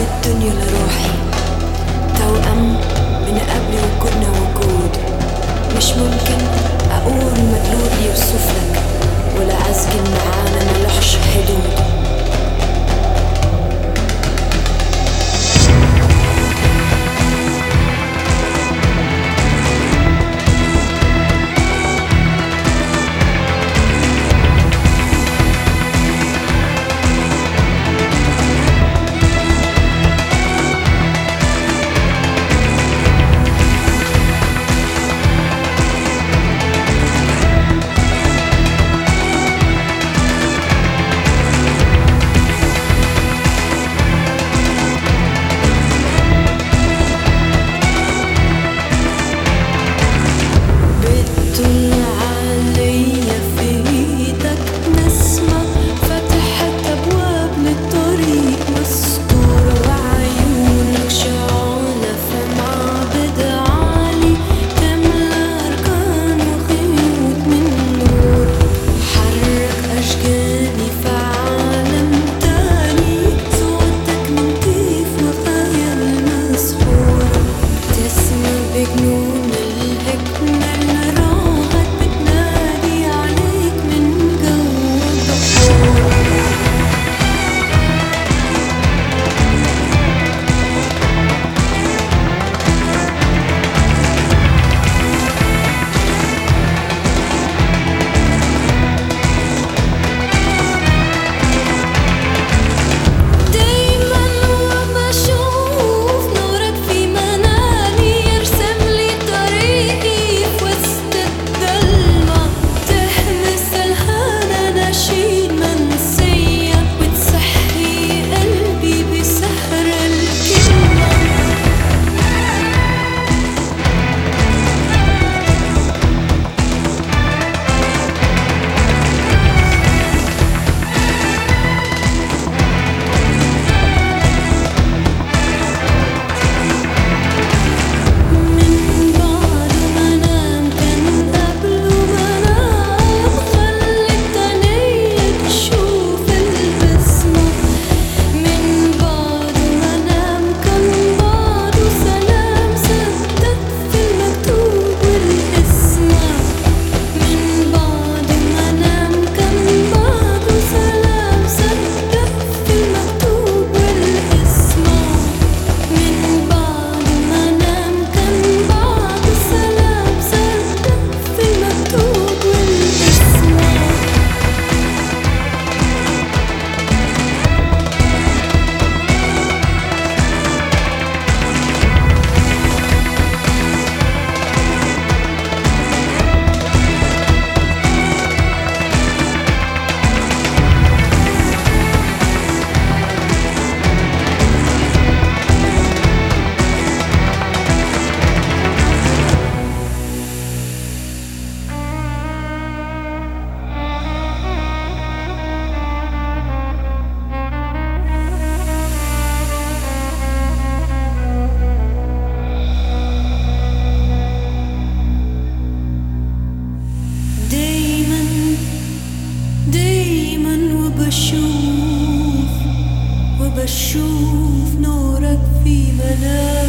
الدنيا لروحي توأم من قبل وجودنا وجود مش ممكن أقول مدلول يوصفلك ولا أسجن معانا ملوحش حدود بتطل عليا في ايدك نسمة فتحت ابواب للطريق مستورة وعيونك شعلة في معبد عالي تملى اركان وخيوط من نور حرك اشجاني في عالم تاني صوتك من كيف وخيال مسحور تسمع بجنون الحكمة اللي راحت بتنادي عليك من جو البحور دايما وبشوف نورك في منامي يرسم لي طريقي في وسط الضلمة تهمس الهنا نشيد منسية وتصحي قلبي بسحر الكلمة من بعد ما نام كان قبله منام خلت عينيا تشوف البسمة من بعد ما نام كان بعده سلام صدق في المكتوب والاسمة من بعد ما نام كان بعده سلام صدق في المكتوب والاسمة من بعد ما نام كان بعد سلام صدق في المكتوب والاسمع دايما دايما وبشوف وبشوف نورك في منامي